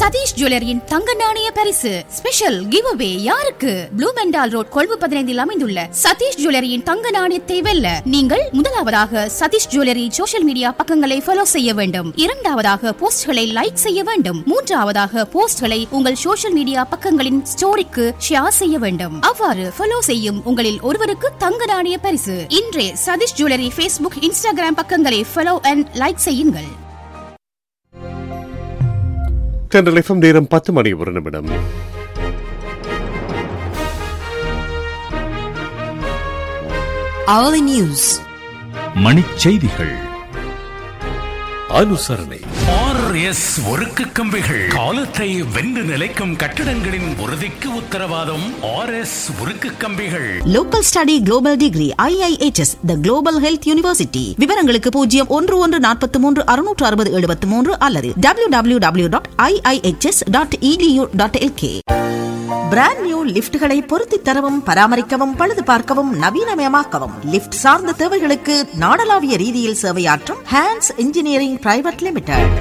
சதீஷ் ஜுவல்லரியின் தங்க நாணய பரிசு ஸ்பெஷல் கிவ் அவே யாருக்கு ப்ளூ மெண்டால் ரோட் கொழும்பு பதினைந்தில் அமைந்துள்ள சதீஷ் ஜுவல்லரியின் தங்க நாணயத்தை வெல்ல நீங்கள் முதலாவதாக சதீஷ் ஜுவல்லரி சோஷியல் மீடியா பக்கங்களை ஃபாலோ செய்ய வேண்டும் இரண்டாவதாக போஸ்ட்களை லைக் செய்ய வேண்டும் மூன்றாவதாக போஸ்ட்களை உங்கள் சோஷியல் மீடியா பக்கங்களின் ஸ்டோரிக்கு ஷேர் செய்ய வேண்டும் அவ்வாறு ஃபாலோ செய்யும் உங்களில் ஒருவருக்கு தங்க நாணய பரிசு இன்றே சதீஷ் ஜுவல்லரி ஃபேஸ்புக் இன்ஸ்டாகிராம் பக்கங்களை ஃபாலோ அண்ட் லைக் செய்யுங்கள் தென்றல் எஃப்எம் நேரம் பத்து மணி ஒரு நிமிடம் hourly news மணிச்செய்திகள் அனுசரணை ஆர்எஸ் ஒருக்கு கம்பிகள் காலத்தை வென்று நிலைக்கும் கட்டிடங்களின் உறுதிக்கு உத்தரவாதம் ஆர்எஸ் உருக்கு கம்பிகள் local study global degree IIHS the global health university விவரங்களுக்கு பூஜ்ஜியம் ஒன்று ஒன்று நாற்பத்தி மூன்று அறுநூற்று அறுபது எழுபத்தி மூன்று அல்லது W W W dot IIHS dot EDU dot LK brand new லிப்ட்களை பொருத்தி தரவும் பராமரிக்கவும் பழுது பார்க்கவும் நவீனமயமாக்கவும் லிப்ட் சார்ந்த தேவைகளுக்கு நாடளாவிய ரீதியில் சேவையாற்றும் ஹேண்ட்ஸ் இன்ஜினியரிங் பிரைவேட் லிமிடெட்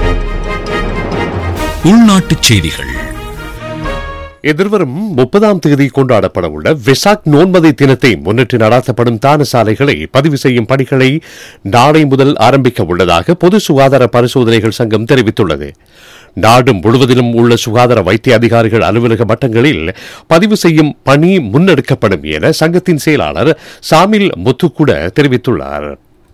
உள்நாட்டுச் செய்திகள் எதிர்வரும் முப்பதாம் தேதி கொண்டாடப்பட உள்ள வெசாக் நோன்பதை தினத்தை முன்னிட்டு நடாத்தப்படும் தான சாலைகளை பதிவு செய்யும் பணிகளை நாளை முதல் ஆரம்பிக்க உள்ளதாக பொது சுகாதார பரிசோதனைகள் சங்கம் தெரிவித்துள்ளது நாடு முழுவதிலும் உள்ள சுகாதார வைத்திய அதிகாரிகள் அலுவலக மட்டங்களில் பதிவு செய்யும் பணி முன்னெடுக்கப்படும் என சங்கத்தின் செயலாளர் சாமில் முத்துக்குட தெரிவித்துள்ளார்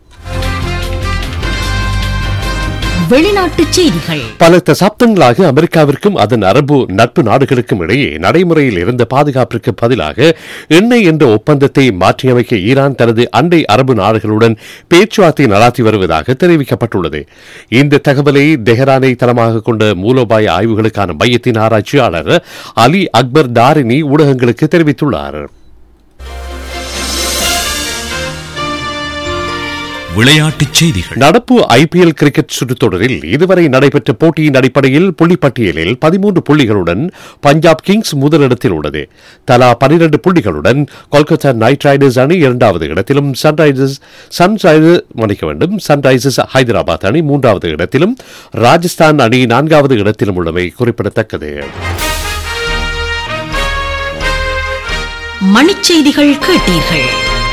வெளிநாட்டுச் செய்திகள் பல தசாப்தங்களாக அமெரிக்காவிற்கும் அதன் அரபு நட்பு நாடுகளுக்கும் இடையே நடைமுறையில் இருந்த பாதுகாப்பிற்கு பதிலாக எண்ணெய் என்ற ஒப்பந்தத்தை மாற்றியமைக்க ஈரான் தனது அண்டை அரபு நாடுகளுடன் பேச்சுவார்த்தை நடாத்தி வருவதாக தெரிவிக்கப்பட்டுள்ளது இந்த தகவலை தெஹரானை தளமாக கொண்ட மூலோபாய ஆய்வுகளுக்கான மையத்தின் ஆராய்ச்சியாளர் அலி அக்பர் தாரினி ஊடகங்களுக்கு தெரிவித்துள்ளார் விளையாட்டுச் செய்திகள் நடப்பு ஐபிஎல் கிரிக்கெட் சுற்றுத் தொடரில் இதுவரை நடைபெற்ற போட்டியின் அடிப்படையில் புள்ளிப்பட்டியலில் பதிமூன்று புள்ளிகளுடன் பஞ்சாப் கிங்ஸ் முதலிடத்தில் உள்ளது தலா பனிரெண்டு புள்ளிகளுடன் கொல்கத்தா நைட் ரைடர்ஸ் அணி இரண்டாவது இடத்திலும் சன்ரைசர்ஸ் சன்ரைசர் மன்னிக்க வேண்டும் சன்ரைசர்ஸ் ஹைதராபாத் அணி மூன்றாவது இடத்திலும் ராஜஸ்தான் அணி நான்காவது இடத்திலும் உள்ளமை குறிப்பிடத்தக்கது மணிச்செய்திகள் கேட்டீர்கள்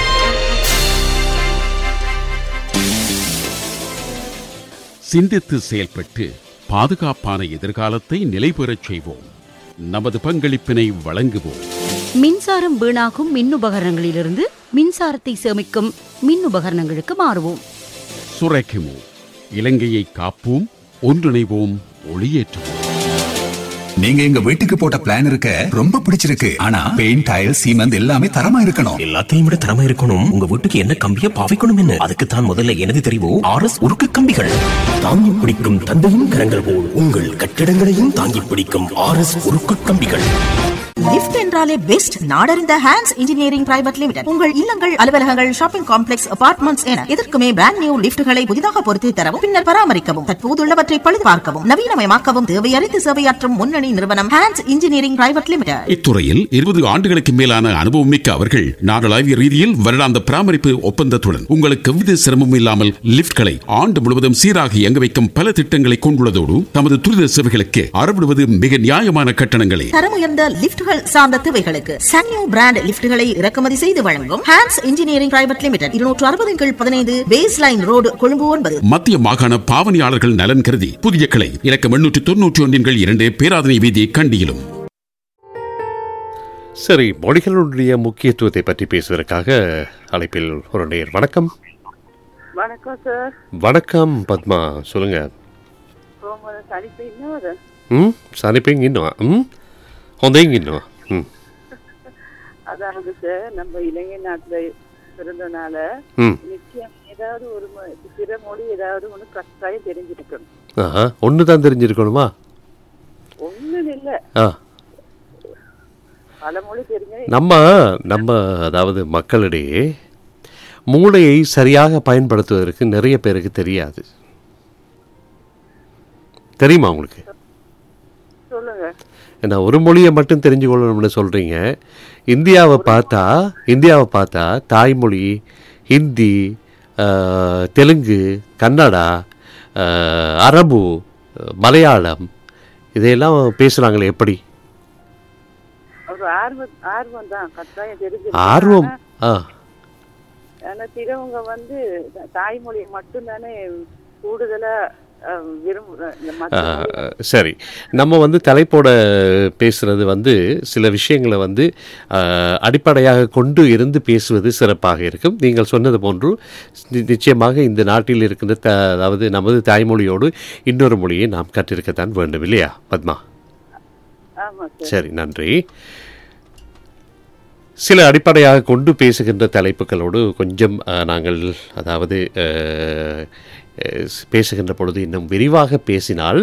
சிந்தித்து செயல்பட்டு பாதுகாப்பான எதிர்காலத்தை நிலைபெறச் செய்வோம் நமது பங்களிப்பினை வழங்குவோம் மின்சாரம் வீணாகும் மின் உபகரணங்களிலிருந்து மின்சாரத்தை சேமிக்கும் மின் உபகரணங்களுக்கு மாறுவோம் சுரைக்குமோ இலங்கையை காப்போம் ஒன்றிணைவோம் ஒளியேற்றுவோம் நீங்க எங்க வீட்டுக்கு போட்ட பிளான் இருக்க ரொம்ப பிடிச்சிருக்கு ஆனா பெயிண்ட் டைல் சீமெண்ட் எல்லாமே தரமா இருக்கணும் எல்லாத்தையும் விட திறமை இருக்கணும் உங்க வீட்டுக்கு என்ன கம்பிய பாவிக்கணும் என்ன அதுக்கு தான் முதல்ல எனது தெரிவு ஆர் எஸ் உருக்கு கம்பிகள் தாங்கி பிடிக்கும் தந்தையின் கரங்கள் போல் உங்கள் கட்டிடங்களையும் தாங்கி பிடிக்கும் ஆர் எஸ் உருக்கு கம்பிகள் லிஃப்ட் என்றாலே பெஸ்ட் நாடறிந்த ஹேண்ட்ஸ் இன்ஜினியரிங் பிரைவேட் லிமிடெட் உங்கள் இல்லங்கள் அலுவலகங்கள் ஷாப்பிங் காம்ப்ளெக்ஸ் அபார்ட்மெண்ட்ஸ் என எதற்குமே பிராண்ட் நியூ லிஃப்ட்களை புதிதாக பொருத்தி தரவும் பின்னர் பராமரிக்கவும் தற்போதுள்ளவற்றை பழுது பார்க்கவும் நவீனமயமாக்கவும் தேவையறிந்து சேவையாற்றும் முன்னணி நிறுவனம் ஹேண்ட்ஸ் இன்ஜினியரிங் பிரைவேட் லிமிடெட் இத்துறையில் இருபது ஆண்டுகளுக்கு மேலான அனுபவம் மிக்க அவர்கள் நாடளாவிய ரீதியில் வருடாந்த பராமரிப்பு ஒப்பந்தத்துடன் உங்களுக்கு எவ்வித சிரமமும் இல்லாமல் லிப்ட்களை ஆண்டு முழுவதும் சீராக இயங்க வைக்கும் பல திட்டங்களை கொண்டுள்ளதோடு தமது துரித சேவைகளுக்கு அறவிடுவது மிக நியாயமான கட்டணங்களே தரம் உயர்ந்த லிஃப்ட்கள் சார்ந்த தேவைகளுக்கு சன்யூ பிராண்ட் லிஃப்ட்களை இறக்குமதி செய்து வழங்கும் ஹேண்ட்ஸ் இன்ஜினியரிங் பிரைவேட் லிமிடெட் இருநூற்று அறுபது கீழ் பதினைந்து பேஸ் லைன் ரோடு கொழும்பு ஒன்பது மத்திய மாகாண பாவனையாளர்கள் நலன் கருதி புதிய கிளை இலக்கம் எண்ணூற்றி தொன்னூற்றி ஒன்றின் கீழ் இரண்டு பேராதனை வீதி கண்டியிலும் சரி மொழிகளுடைய முக்கியத்துவத்தை பற்றி பேசுவதற்காக அழைப்பில் ஒரு நேர் வணக்கம் வணக்கம் சார் வணக்கம் பத்மா சொல்லுங்க உங்களோட சளிப்பு இன்னொரு ம் சனிப்பேங்க இன்னும் ம் ஹொந்தேங்க இன்னும் ம் அதாவது சார் நம்ம இலங்கை நாட்டில் பிறந்தனால ம் நிச்சயம் ஏதாவது ஒரு மொ- பிற மொழி ஏதாவது ஒன்று கட்டாயம் தெரிஞ்சிருக்கணும் ஆஹா ஒன்று தான் தெரிஞ்சிருக்கணுமா ஒன்றும் இல்லை ஆ பல மொழி தெரிஞ்ச நம்ம நம்ம அதாவது மக்களிடையே மூளையை சரியாக பயன்படுத்துவதற்கு நிறைய பேருக்கு தெரியாது தெரியுமா உங்களுக்கு சொல்லுங்க ஏன்னா ஒரு மொழியை மட்டும் தெரிஞ்சு கொள்ளணும்னு சொல்கிறீங்க இந்தியாவை பார்த்தா இந்தியாவை பார்த்தா தாய்மொழி ஹிந்தி ஆஹ், தெலுங்கு கன்னடா ஆஹ், அரபு மலையாளம் இதையெல்லாம் பேசுகிறாங்களே எப்படி ஒரு ஆர்வம் ஆர்வம் தான் கட்டாயம் தெரிஞ்சு ஆர்வம் ஆ ஆனா சிலவங்க வந்து த- தாய்மொழியை மட்டும்தானே கூடுதலா அஹ், விரும்புறேன் இந்த மத்த மொழி- ஆஹ், சரி நம்ம வந்து தலைப்போட பேசுறது வந்து சில விஷயங்களை வந்து ஆஹ், அடிப்படையாக கொண்டு இருந்து பேசுவது சிறப்பாக இருக்கும் நீங்கள் சொன்னது போன்று நி- நிச்சயமாக இந்த நாட்டில் இருக்கின்ற த அதாவது நமது தாய்மொழியோடு இன்னொரு மொழியை நாம் கற்றிருக்கத்தான் வேண்டும் இல்லையா பத்மா ஆமா சார் சரி நன்றி சில அடிப்படையாக கொண்டு பேசுகின்ற தலைப்புகளோடு கொஞ்சம் அஹ், நாங்கள் அதாவது அஹ், அஹ், பேசுகின்ற பொழுது இன்னும் விரிவாக பேசினால்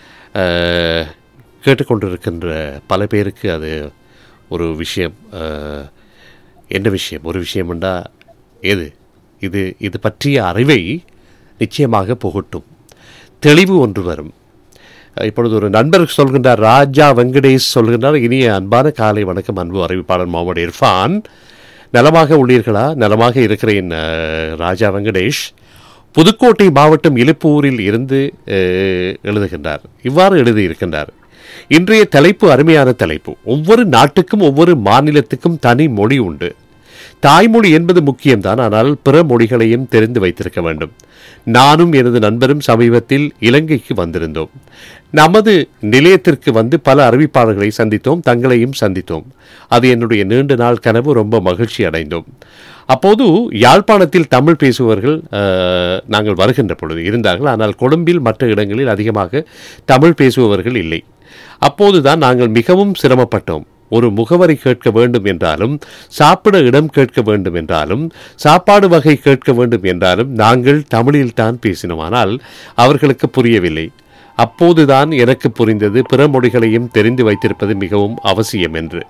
அஹ், கேட்டுக்கொண்டிருக்கின்ற பல பேருக்கு அது ஒரு விஷயம் அஹ், என்ன விஷயம் ஒரு விஷயம் என்றா எது இது இது பற்றிய அறிவை நிச்சயமாக புகட்டும் தெளிவு ஒன்று வரும் இப்பொழுது ஒரு நண்பர் சொல்கின்றார் ராஜா வெங்கடேஷ் சொல்கின்றார் இனிய அன்பான காலை வணக்கம் அன்பு அறிவிப்பாளர் முகமது இர்ஃபான் நலமாக உள்ளீர்களா நலமாக இருக்கிறேன் அஹ், ராஜா வெங்கடேஷ் புதுக்கோட்டை மாவட்டம் இலுப்பூரில் இருந்து அஹ், எழுதுகின்றார் இவ்வாறு எழுதியிருக்கின்றார் இன்றைய தலைப்பு அருமையான தலைப்பு ஒவ்வொரு நாட்டுக்கும் ஒவ்வொரு மாநிலத்துக்கும் தனி மொழி உண்டு தாய்மொழி என்பது முக்கியம்தான் ஆனால் பிற மொழிகளையும் தெரிந்து வைத்திருக்க வேண்டும் நானும் எனது நண்பரும் சமீபத்தில் இலங்கைக்கு வந்திருந்தோம் நமது நிலையத்திற்கு வந்து பல அறிவிப்பாளர்களை சந்தித்தோம் தங்களையும் சந்தித்தோம் அது என்னுடைய நீண்ட நாள் கனவு ரொம்ப மகிழ்ச்சி அடைந்தோம் அப்போது யாழ்ப்பாணத்தில் தமிழ் பேசுபவர்கள் அஹ், நாங்கள் வருகின்ற பொழுது இருந்தார்கள் ஆனால் கொழும்பில் மற்ற இடங்களில் அதிகமாக தமிழ் பேசுபவர்கள் இல்லை அப்போதுதான் நாங்கள் மிகவும் சிரமப்பட்டோம் ஒரு முகவரி கேட்க வேண்டும் என்றாலும் சாப்பிட இடம் கேட்க வேண்டும் என்றாலும் சாப்பாடு வகை கேட்க வேண்டும் என்றாலும் நாங்கள் தமிழில் தான் பேசினோம் ஆனால் அவர்களுக்கு புரியவில்லை அப்போதுதான் எனக்கு புரிந்தது பிற மொழிகளையும் தெரிந்து வைத்திருப்பது மிகவும் அவசியம் என்று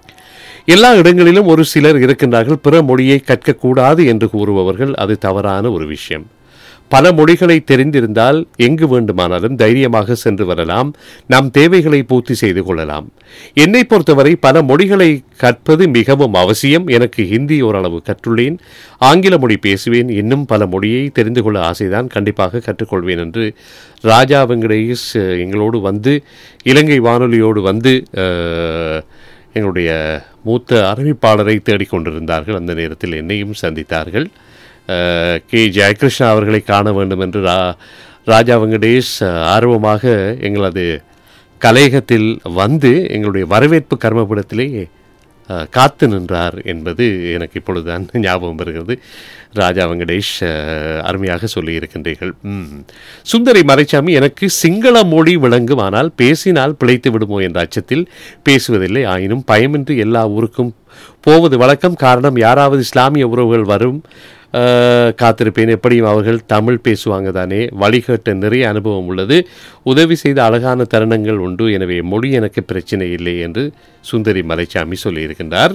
எல்லா இடங்களிலும் ஒரு சிலர் இருக்கின்றார்கள் பிற மொழியை கற்கக்கூடாது என்று கூறுபவர்கள் அது தவறான ஒரு விஷயம் பல மொழிகளை தெரிந்திருந்தால் எங்கு வேண்டுமானாலும் தைரியமாக சென்று வரலாம் நம் தேவைகளை பூர்த்தி செய்து கொள்ளலாம் என்னை பொறுத்தவரை பல மொழிகளை கற்பது மிகவும் அவசியம் எனக்கு ஹிந்தி ஓரளவு கற்றுள்ளேன் ஆங்கில மொழி பேசுவேன் இன்னும் பல மொழியை தெரிந்து கொள்ள ஆசைதான் கண்டிப்பாக கற்றுக்கொள்வேன் என்று ராஜா வெங்கடேஷ் அஹ், எங்களோடு வந்து இலங்கை வானொலியோடு வந்து அஹ், எங்களுடைய மூத்த அறிவிப்பாளரை தேடிக்கொண்டிருந்தார்கள் அந்த நேரத்தில் என்னையும் சந்தித்தார்கள் அஹ், கே ஜெயகிருஷ்ணா அவர்களை காண வேண்டும் என்று ரா ராஜா வெங்கடேஷ் அஹ், ஆர்வமாக எங்களது கலையகத்தில் வந்து எங்களுடைய வரவேற்பு கர்மபீடத்திலே அஹ், காத்து நின்றார் என்பது எனக்கு இப்பொழுதுதான் ஞாபகம் வருகிறது ராஜா வெங்கடேஷ் அஹ், அருமையாக சொல்லியிருக்கின்றீர்கள் ம். சுந்தரி மறைச்சாமி எனக்கு சிங்கள மொழி விளங்கும் ஆனால் பேசினால் பிழைத்து விடுமோ என்ற அச்சத்தில் பேசுவதில்லை ஆயினும் பயமின்றி எல்லா ஊருக்கும் போவது வழக்கம் காரணம் யாராவது இஸ்லாமிய உறவுகள் வரும் அஹ், காத்திருப்பேன் எப்படியும் அவர்கள் தமிழ் பேசுவாங்க தானே வழிகட்ட நிறைய அனுபவம் உள்ளது உதவி செய்த அழகான தருணங்கள் உண்டு எனவே மொழி எனக்கு பிரச்சனை இல்லை என்று சுந்தரி மலைச்சாமி சொல்லியிருக்கின்றார்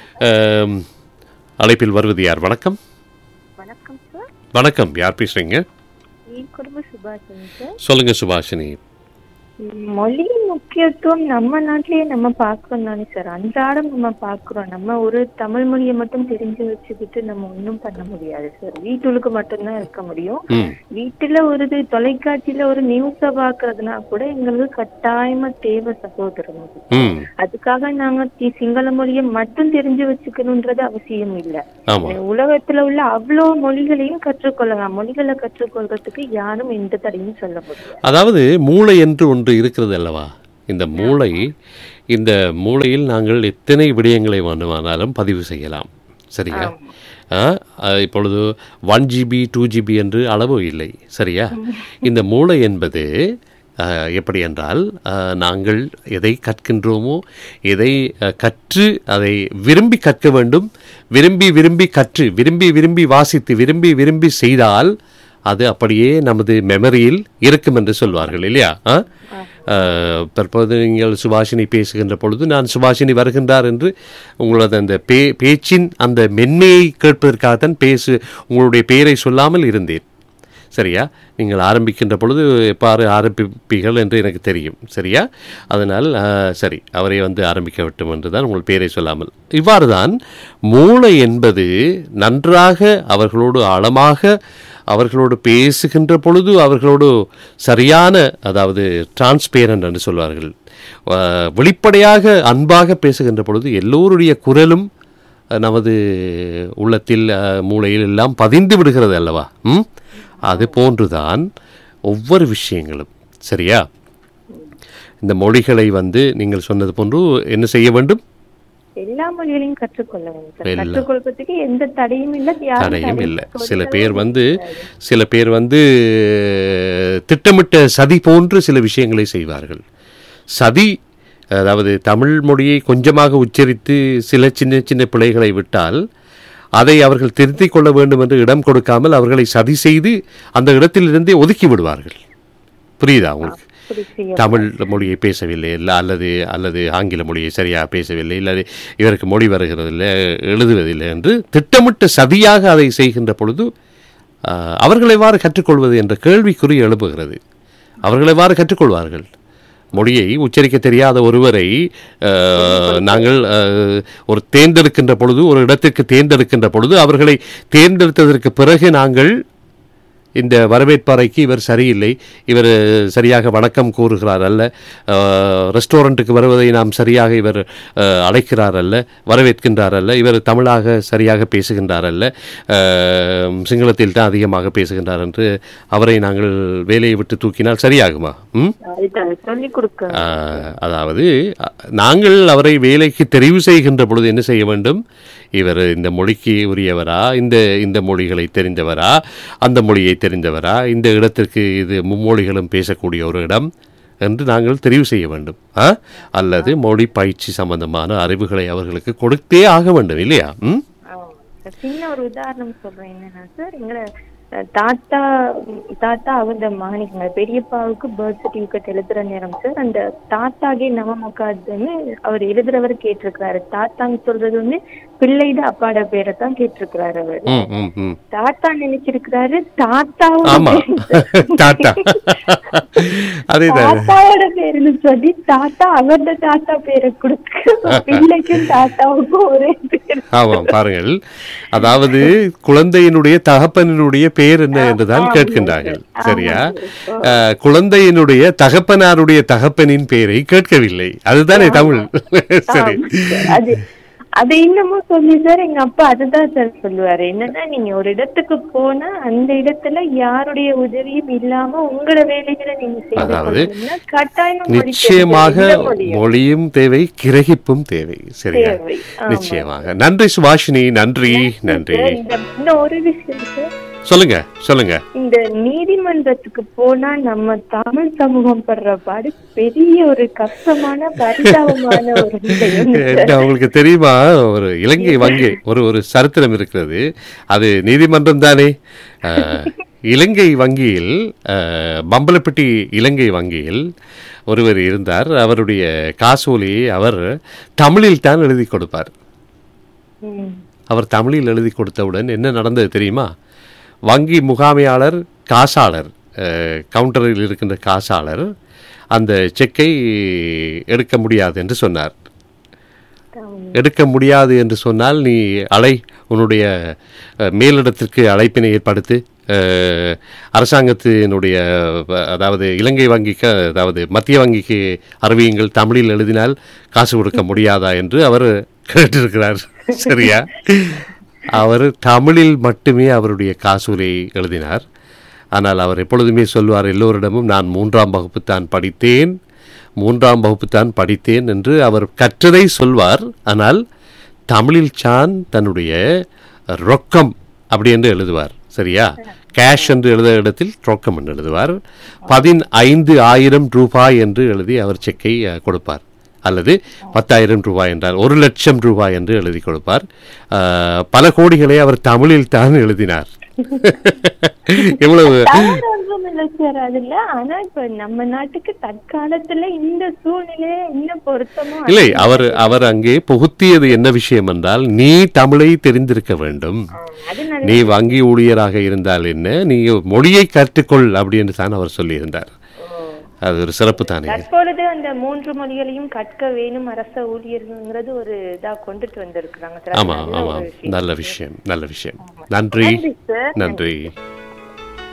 அம், அழைப்பில் வருவது யார் வணக்கம் வணக்கம் சார் வணக்கம் யார் பேசுறீங்க என் குடும்ப சுபாஷினி சார் சொல்லுங்க சுபாஷினி மொழியின் முக்கியத்துவம் நம்ம நாட்டிலேயே நம்ம பார்க்கிறோம் தானே சார் அன்றாடம் நம்ம பார்க்கிறோம் நம்ம ஒரு தமிழ் மொழியை மட்டும் தெரிஞ்சு வச்சுக்கிட்டு நம்ம ஒன்றும் பண்ண முடியாது சார் வீட்டுக்கு மட்டும்தான் இருக்க முடியும் ம் வீட்டுல ஒரு இது தொலைக்காட்சியில ஒரு நியூஸ பாக்குறதுனா கூட எங்களுக்கு கட்டாயமா தேவை சகோதரன் அது. ம் அதுக்காக நாங்க தி- சிங்கள மொழியை மட்டும் தெரிஞ்சு வச்சுக்கணும்ன்றது அவசியம் இல்ல ஆமா உலகத்துல உள்ள அவ்வளோ மொழிகளையும் கற்றுக்கொள்ளலாம் மொழிகளை கற்றுக்கொள்றதுக்கு யாரும் எந்த தடையும் சொல்ல முடியாது அதாவது மூளை என்று ஒன்று இருக்கிறது அல்லவா இந்த மூளை இந்த மூளையில் நாங்கள் எத்தனை விடயங்களை வேண்டுமானாலும் பதிவு செய்யலாம் சரியா ஆ, அஹ், இப்பொழுது ஒன் ஜிபி டூ ஜிபி என்று அளவு இல்லை சரியா இந்த மூளை என்பது அஹ், எப்படி என்றால் அஹ், நாங்கள் எதை கற்கின்றோமோ எதை அஹ், கற்று அதை விரும்பி கற்க வேண்டும் விரும்பி விரும்பி கற்று விரும்பி விரும்பி வாசித்து விரும்பி விரும்பி செய்தால் அது அப்படியே நமது மெமரியில் இருக்கும் என்று சொல்வார்கள் இல்லையா ஆ? அஹ், தற்போது நீங்கள் சுபாஷினி பேசுகின்ற பொழுது நான் சுபாஷினி வருகின்றார் என்று உங்களது அந்த பே பேச்சின் அந்த மென்மையை கேட்பதற்காகத்தான் பேசு உங்களுடைய பெயரை சொல்லாமல் இருந்தேன் சரியா நீங்கள் ஆரம்பிக்கின்ற பொழுது எப்பாறு ஆரம்பிப்பீர்கள் என்று எனக்கு தெரியும் சரியா அதனால் ஆ, சரி அவரை வந்து ஆரம்பிக்க விட்டும் என்று தான் உங்கள் பேரை சொல்லாமல் இவ்வாறு தான் மூளை என்பது நன்றாக அவர்களோடு ஆழமாக அவர்களோடு பேசுகின்ற பொழுது அவர்களோடு சரியான அதாவது டிரான்ஸ்பேரண்ட் என்று சொல்வார்கள் அஹ், வெளிப்படையாக அன்பாக பேசுகின்ற பொழுது எல்லோருடைய குரலும் அஹ், நமது உள்ளத்தில் அஹ், மூளையில் எல்லாம் பதிந்து விடுகிறது அல்லவா ம் அது போன்றுதான் ஒவ்வொரு விஷயங்களும் சரியா இந்த மொழிகளை வந்து நீங்கள் சொன்னது போன்று என்ன செய்ய வேண்டும் எல்லா மொழிகளையும் கற்றுக்கொள்ள வேண்டும் சார் எல்லா- கற்றுக்கொள்வதற்கு எந்த தடையும் இல்லை யாரும் தடையும் தடை இல்லை சொல்ல சில பேர் வந்து சில பேர் வந்து திட்டமிட்ட சதி போன்று சில விஷயங்களை செய்வார்கள் சதி அதாவது தமிழ் மொழியை கொஞ்சமாக உச்சரித்து சில சின்ன சின்ன பிழைகளை விட்டால் அதை அவர்கள் திருத்திக் கொள்ள வேண்டும் என்று இடம் கொடுக்காமல் அவர்களை சதி செய்து அந்த இடத்திலிருந்தே ஒதுக்கி விடுவார்கள் புரியுதா உங்களுக்கு அப்படி செய்ய தமிழ் மொழியை பேசவில்லை இல்லை அல்லது அல்லது ஆங்கில மொழியை சரியாக பேசவில்லை இல்லை இவருக்கு மொழி வருகிறதில்லை எழுதுவதில்லை என்று திட்டமிட்ட சதியாக அதை செய்கின்ற பொழுது ஆஹ், அவர்கள் எவ்வாறு கற்றுக்கொள்வது என்ற கேள்விக்குறி எழுப்புகிறது அவர்கள் எவ்வாறு கற்றுக்கொள்வார்கள் மொழியை உச்சரிக்க தெரியாத ஒருவரை ஆஹ், நாங்கள் ஆஹ், ஒரு தேர்ந்தெடுக்கின்ற பொழுது ஒரு இடத்திற்கு தேர்ந்தெடுக்கின்ற பொழுது அவர்களை தேர்ந்தெடுத்ததற்கு பிறகு நாங்கள் இந்த வரவேற்பறைக்கு இவர் சரியில்லை இவர் சரியாக வணக்கம் கூறுகிறார் அல்ல அஹ், ரெஸ்டாரண்ட்டுக்கு வருவதை நாம் சரியாக இவர் அஹ், அழைக்கிறார் அல்ல வரவேற்கின்றார் அல்ல இவர் தமிழாக சரியாக பேசுகின்றார் அல்ல அஹ், சிங்களத்தில் தான் அதிகமாக பேசுகின்றார் என்று அவரை நாங்கள் வேலையை விட்டு தூக்கினால் சரியாகுமா ம் அதுதான் சொல்லிக் கொடுக்க ஆஹ், அதாவது அ- நாங்கள் அவரை வேலைக்கு தெரிவு செய்கின்ற பொழுது என்ன செய்ய வேண்டும் இவர் இந்த மொழிக்கு உரியவரா இந்த இந்த மொழிகளை தெரிந்தவரா அந்த மொழியை தெரிந்தவரா இந்த இடத்திற்கு இது மும்மொழிகளும் பேசக்கூடிய ஒரு இடம் என்று நாங்கள் தெரிவு செய்ய வேண்டும் ஆ? அல்லது மொழி பயிற்சி சம்பந்தமான அறிவுகளை அவர்களுக்கு கொடுத்தே ஆக வேண்டும் இல்லையா ம் ஆமா. சின்ன ஒரு உதாரணம் சொல்றேன் என்னன்னா சார் எங்களை அஹ், தாத்தா ம், தாத்தா அவந்த மகனிக்குங்க பெரியப்பாவுக்கு பர்த் சர்டிபிகேட் எழுதுற நேரம் சார் அந்த தாத்தாகே நமமக்காதுன்னு அவர் எழுதுறவர் கேட்டிருக்கிறாரு தாத்தான்னு சொல்றது வந்து பிள்ளைட அப்பாட பேரை தான் கேட்டிருக்கிறாரு அவர் ம் ம் ம் தாத்தா நினைச்சிருக்கிறாரு தாத்தாவும் ஆமா டாட்டா அதேதான் தாத்தாவோட பேருன்னு சொல்லி தாத்தா அவரோட தாத்தா பேரை கொடுக்க பிள்ளைக்கும் தாத்தாவுக்கும் ஒரே பேர் ஆமாம் பாருங்கள் அதாவது குழந்தையினுடைய தகப்பனினுடைய பெயர் என்ன என்றுதான் கேட்கின்றார்கள் சரியா அஹ், குழந்தையினுடைய தகப்பனாருடைய தகப்பனின் பெயரை கேட்கவில்லை அதுதானே தமிழ் சரி அது அது இன்னமும் சொல்லி சார் எங்க அப்பா அதுதான் சார் சொல்லுவாரு என்னன்னா நீங்க ஒரு இடத்துக்கு போனா அந்த இடத்துல யாருடைய உதவியும் இல்லாம உங்களோட வேலைகளை நீங்க செய்து அதாவது கொள்ளணும்னா கட்டாயம் மொழி நிச்சயமாக தெரிஞ்ச மொழியும். மொழியும் தேவை கிரகிப்பும் தேவை சரியா தேவை. ஆமா. நிச்சயமாக நன்றி சுபாஷினி நன்றி நன்றி சார், இந்த இன்னும் ஒரு விஷயம் சார் சொல்லுங்க சொல்லுங்க இந்த நீதிமன்றத்துக்கு போனா நம்ம தமிழ் சமூகம் படுற பாடு பெரிய ஒரு கஷ்டமான பரிதாபமான ஒரு விஷயம் என்ன சார். உங்களுக்கு தெரியுமா ஒரு இலங்கை வங்கி ஒரு ஒரு சரித்திரம் இருக்கிறது அது நீதிமன்றம் தானே அஹ், இலங்கை வங்கியில் அஹ், பம்பலப்பட்டி இலங்கை வங்கியில் ஒருவர் இருந்தார் அவருடைய காசோலியை அவர் தமிழில் தான் எழுதி கொடுப்பார் ம். அவர் தமிழில் எழுதி கொடுத்தவுடன் என்ன நடந்தது தெரியுமா வங்கி முகாமையாளர் காசாளர் அஹ், கவுண்டரில் இருக்கின்ற காசாளர் அந்த செக்கை எடுக்க முடியாது என்று சொன்னார் எடுக்க முடியாது என்று சொன்னால் நீ அலை உன்னுடைய அஹ், மேலிடத்திற்கு அழைப்பினை ஏற்படுத்து அஹ், அரசாங்கத்தினுடைய அஹ், அதாவது இலங்கை வங்கிக்கு அதாவது மத்திய வங்கிக்கு அறிவியுங்கள் தமிழில் எழுதினால் காசு கொடுக்க முடியாதா என்று அவர் கேட்டிருக்கிறார் சரியா அவர் தமிழில் மட்டுமே அவருடைய காசூலை எழுதினார் ஆனால் அவர் எப்பொழுதுமே சொல்வார் எல்லோரிடமும் நான் மூன்றாம் வகுப்பு தான் படித்தேன் மூன்றாம் வகுப்பு தான் படித்தேன் என்று அவர் கற்றதை சொல்வார் ஆனால் தமிழில் சான் தன்னுடைய ரொக்கம் அப்படி என்று எழுதுவார் சரியா கேஷ் என்று எழுத இடத்தில் ரொக்கம் என்று எழுதுவார் பதினைந்து ஆயிரம் ரூபாய் என்று எழுதி அவர் செக்கை அஹ், கொடுப்பார் அல்லது பத்தாயிரம் ரூபாய் என்றால் ஒரு லட்சம் ரூபாய் என்று எழுதி கொடுப்பார் அஹ், பல கோடிகளை அவர் தமிழில் தான் எழுதினார் எவ்வளவு தவறு ஒன்றும் இல்லை சார் அதுல ஆனா இப்ப நம்ம நாட்டுக்கு தற்காலத்துல இந்த சூழ்நிலை என்ன பொருத்தமோ இல்லை அவர் அவர் அங்கே புகுத்தியது என்ன விஷயம் என்றால் நீ தமிழை தெரிந்திருக்க வேண்டும் அது நல்ல நீ வங்கி ஊழியராக இருந்தால் என்ன நீ மொழியை கற்றுக்கொள் அப்படின்னு தான் அவர் சொல்லியிருந்தார் அது ஒரு சிறப்பு தானே தற்பொழுது அந்த மூன்று மொழிகளையும் கற்க வேணும் அரச ஊழியர்கள்ங்கிறது ஒரு இதா கொண்டுட்டு வந்திருக்கிறாங்க சார் அது ஆமா நல்ல ஆமா ஒரு விஷயம். நல்ல விஷயம் நல்ல விஷயம் நன்றி நன்றி சார். நன்றி